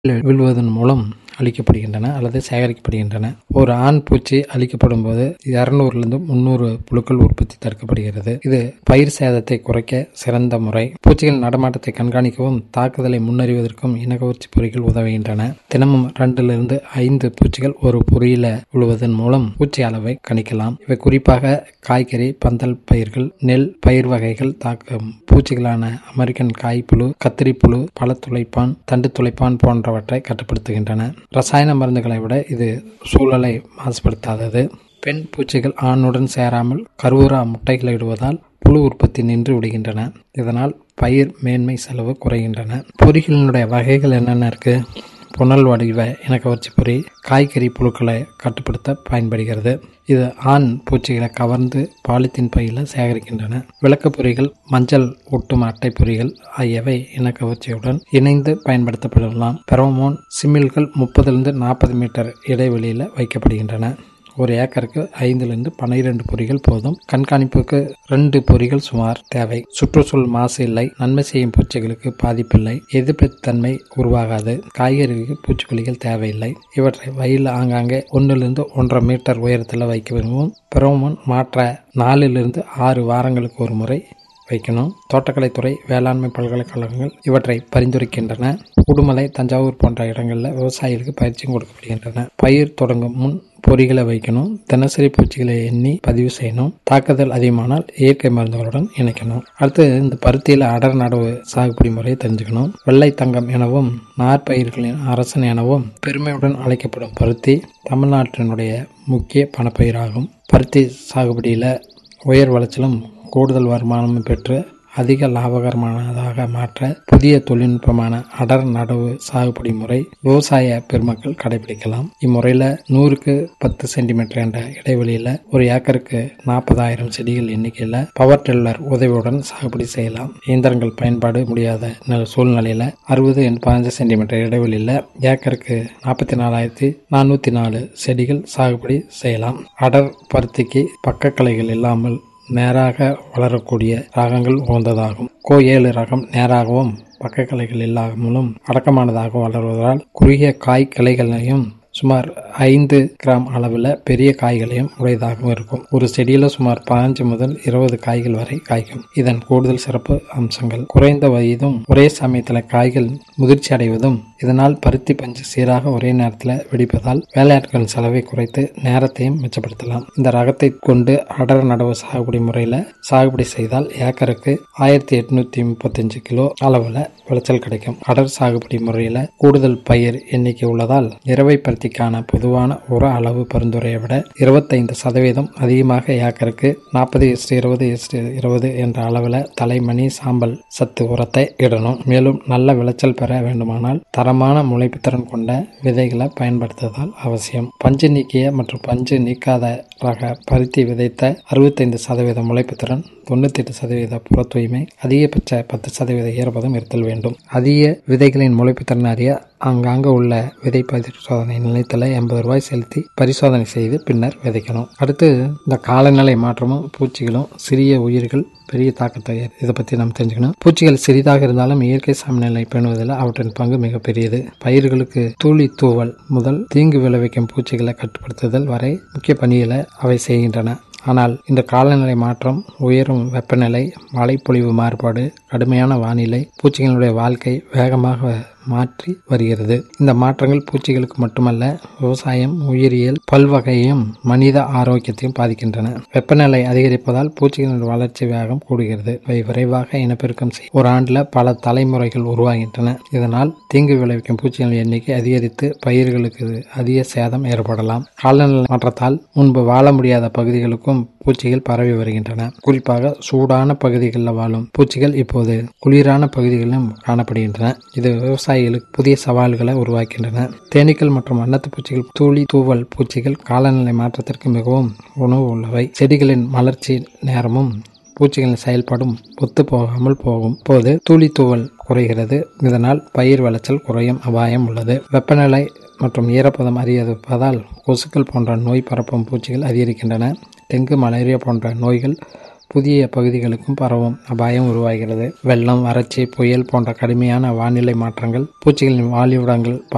விழுவதன் மூலம் அழிக்கப்படுகின்றன அல்லது சேகரிக்கப்படுகின்றன ஒரு ஆண் பூச்சி அழிக்கப்படும் போது இருநூறுலேருந்து முந்நூறு புழுக்கள் உற்பத்தி தடுக்கப்படுகிறது இது பயிர் சேதத்தை குறைக்க சிறந்த முறை பூச்சிகள் நடமாட்டத்தை கண்காணிக்கவும் தாக்குதலை முன்னறிவதற்கும் இனக்கவர்ச்சி பொறிகள் உதவுகின்றன தினமும் ரெண்டிலிருந்து ஐந்து பூச்சிகள் ஒரு பொறியில விழுவதன் மூலம் பூச்சி அளவை கணிக்கலாம் இவை குறிப்பாக காய்கறி பந்தல் பயிர்கள் நெல் பயிர் வகைகள் தாக்கும் பூச்சிகளான அமெரிக்கன் காய்ப்புழு கத்திரி புழு பழத்துளைப்பான் தண்டு துளைப்பான் போன்றவற்றை கட்டுப்படுத்துகின்றன ரசாயன மருந்துகளை விட இது சூழலை மாசுபடுத்தாதது பெண் பூச்சிகள் ஆணுடன் சேராமல் கருவுரா முட்டைகளை இடுவதால் புழு உற்பத்தி நின்று விடுகின்றன இதனால் பயிர் மேன்மை செலவு குறைகின்றன பொறிகளினுடைய வகைகள் என்னென்ன இருக்கு புனல் வடிவ இனக்கவர்ச்சி பொறி காய்கறி புழுக்களை கட்டுப்படுத்த பயன்படுகிறது இது ஆண் பூச்சிகளை கவர்ந்து பாலித்தீன் பையில் சேகரிக்கின்றன விளக்கு பொறிகள் மஞ்சள் ஒட்டும் அட்டை பொறிகள் ஆகியவை இனக்கவர்ச்சியுடன் இணைந்து பயன்படுத்தப்படலாம் பெரோமோன் சிமில்கள் முப்பதிலிருந்து நாற்பது மீட்டர் இடைவெளியில் வைக்கப்படுகின்றன ஒரு ஏக்கருக்கு ஐந்திலிருந்து பன்னிரண்டு பொறிகள் போதும் கண்காணிப்புக்கு ரெண்டு பொறிகள் சுமார் தேவை சுற்றுச்சூழல் மாசு இல்லை நன்மை செய்யும் பூச்சிகளுக்கு பாதிப்பில்லை எதிர்ப்புத்தன்மை உருவாகாது காய்கறிக்கு பூச்சிக்கொல்லிகள் தேவையில்லை இவற்றை வயலில் ஆங்காங்கே ஒன்றிலிருந்து ஒன்றரை மீட்டர் உயரத்தில் வைக்க விரும்பும் பிரோமோன் மாற்ற நாலிலிருந்து ஆறு வாரங்களுக்கு ஒரு முறை வைக்கணும் தோட்டக்கலைத்துறை வேளாண்மை பல்கலைக்கழகங்கள் இவற்றை பரிந்துரைக்கின்றன உடுமலை தஞ்சாவூர் போன்ற இடங்களில் விவசாயிகளுக்கு பயிற்சியும் கொடுக்கப்படுகின்றன பயிர் தொடங்கும் முன் பொறிகளை வைக்கணும் தினசரி பூச்சிகளை எண்ணி பதிவு செய்யணும் தாக்குதல் அதிகமானால் இயற்கை மருந்துகளுடன் இணைக்கணும் அடுத்து இந்த பருத்தியில் அடர் நடவு சாகுபடி முறையை தெரிஞ்சுக்கணும் வெள்ளை தங்கம் எனவும் நாற்பயிர்களின் அரசன் எனவும் பெருமையுடன் அழைக்கப்படும் பருத்தி தமிழ்நாட்டினுடைய முக்கிய பணப்பயிராகும் பருத்தி சாகுபடியில் உயர் விளைச்சலும் கூடுதல் வருமானமும் பெற்று அதிக லாபகரமானதாக மாற்ற புதிய தொழில்நுட்பமான அடர் நடவு சாகுபடி முறை விவசாய பெருமக்கள் கடைபிடிக்கலாம் இம்முறையில் நூறுக்கு பத்து சென்டிமீட்டர் என்ற இடைவெளியில் ஒரு ஏக்கருக்கு நாற்பதாயிரம் செடிகள் எண்ணிக்கையில் பவர் டில்லர் உதவியுடன் சாகுபடி செய்யலாம் இயந்திரங்கள் பயன்பாடு முடியாத சூழ்நிலையில் அறுபது பதினஞ்சு சென்டிமீட்டர் இடைவெளியில் ஏக்கருக்கு நாற்பத்தி நாலாயிரத்தி நானூற்றி நாலு செடிகள் சாகுபடி செய்யலாம் அடர் பருத்திக்கு பக்கக்கலைகள் இல்லாமல் நேராக வளரக்கூடிய ராகங்கள் உகந்ததாகும் கோ ஏழு ரகம் நேராகவும் பக்க கிளைகள் இல்லாமலும் அடக்கமானதாக வளர்வதால் குறுகிய காய் கிளைகளையும் சுமார் ஐந்து கிராம் அளவில் பெரிய காய்களையும் உடையதாகவும் இருக்கும் ஒரு செடியில் சுமார் பதினஞ்சு முதல் இருபது காய்கள் வரை காய்க்கும் இதன் கூடுதல் சிறப்பு அம்சங்கள் குறைந்த வயதும் ஒரே சமயத்தில் காய்கள் முதிர்ச்சி அடைவதும் இதனால் பருத்தி பஞ்சு சீராக ஒரே நேரத்தில் வெடிப்பதால் வேலையாட்களின் செலவை குறைத்து நேரத்தையும் மிச்சப்படுத்தலாம் இந்த ரகத்தை கொண்டு அடர் நடவு சாகுபடி முறையில் சாகுபடி செய்தால் ஏக்கருக்கு ஆயிரத்தி எட்நூத்தி முப்பத்தஞ்சு கிலோ அளவில் விளைச்சல் கிடைக்கும் அடர் சாகுபடி முறையில் கூடுதல் பயிர் எண்ணிக்கை உள்ளதால் இரவை பருத்திக்கான பொதுவான உர அளவு பரிந்துரையை விட இருபத்தைந்து சதவீதம் அதிகமாக ஏக்கருக்கு நாற்பது எஸ்டு இருபது எஸ்டு இருபது என்ற அளவில் தலைமணி சாம்பல் சத்து உரத்தை இடணும் மேலும் நல்ல விளைச்சல் பெற வேண்டுமானால் தரமான முளைப்புத்திறன் கொண்ட விதைகளை பயன்படுத்துதல் அவசியம் பஞ்சு நீக்கிய மற்றும் பஞ்சு நீக்காத ரக பருத்தி விதைத்த அறுபத்தைந்து சதவீத முளைப்புத்திறன் தொண்ணூத்தி எட்டு சதவீத புற தூய்மை அதிகபட்ச பத்து சதவீத ஈரப்பதம் இருத்தல் வேண்டும் அதிக விதைகளின் முளைப்புத்திறன் அறிய அங்காங்க உள்ள விதை பரிசோதனை நிலையத்தில் எண்பது ரூபாய் செலுத்தி பரிசோதனை செய்து பின்னர் விதைக்கணும் அடுத்து இந்த காலநிலை மாற்றமும் பூச்சிகளும் சிறிய உயிர்கள் பெரிய தாக்கத்தை இதை பற்றி நம்ம தெரிஞ்சுக்கணும் பூச்சிகள் சிறிதாக இருந்தாலும் இயற்கை சமநிலை பேணுவதில் அவற்றின் பங்கு மிகப்பெரியது பயிர்களுக்கு தூளி தூவல் முதல் தீங்கு விளைவிக்கும் பூச்சிகளை கட்டுப்படுத்துதல் வரை முக்கிய பணிகளை அவை செய்கின்றன ஆனால் இந்த காலநிலை மாற்றம் உயரும் வெப்பநிலை மழைப்பொழிவு மாறுபாடு கடுமையான வானிலை பூச்சிகளுடைய வாழ்க்கை வேகமாக மாற்றி வருகிறது இந்த மாற்றங்கள் பூச்சிகளுக்கு மட்டுமல்ல விவசாயம் உயிரியல் பல்வகையும் மனித ஆரோக்கியத்தையும் பாதிக்கின்றன வெப்பநிலை அதிகரிப்பதால் பூச்சிகளின் வளர்ச்சி வேகம் கூடுகிறது இவை விரைவாக இனப்பெருக்கம் செய்யும் ஒரு ஆண்டில் பல தலைமுறைகள் உருவாகின்றன இதனால் தீங்கு விளைவிக்கும் பூச்சிகளின் எண்ணிக்கை அதிகரித்து பயிர்களுக்கு அதிக சேதம் ஏற்படலாம் காலநிலை மாற்றத்தால் முன்பு வாழ முடியாத பகுதிகளுக்கும் பூச்சிகள் பரவி வருகின்றன குறிப்பாக சூடான பகுதிகளில் வாழும் பூச்சிகள் இப்போது குளிரான பகுதிகளிலும் காணப்படுகின்றன இது விவசாயிகளுக்கு புதிய சவால்களை உருவாக்கின்றன தேனீக்கள் மற்றும் வண்ணத்து பூச்சிகள் தூளி தூவல் பூச்சிகள் காலநிலை மாற்றத்திற்கு மிகவும் உணவு உள்ளவை செடிகளின் வளர்ச்சி நேரமும் பூச்சிகளின் செயல்பாடும் ஒத்து போகாமல் போகும் போது தூளி தூவல் குறைகிறது இதனால் பயிர் விளைச்சல் குறையும் அபாயம் உள்ளது வெப்பநிலை மற்றும் ஈரப்பதம் அதிகரிப்பதால் கொசுக்கள் போன்ற நோய் பரப்பும் பூச்சிகள் அதிகரிக்கின்றன டெங்கு மலேரியா போன்ற நோய்கள் புதிய பகுதிகளுக்கும் பரவும் அபாயம் உருவாகிறது வெள்ளம் வறட்சி புயல் போன்ற கடுமையான வானிலை மாற்றங்கள் பூச்சிகளின் வாழிவிடங்கள்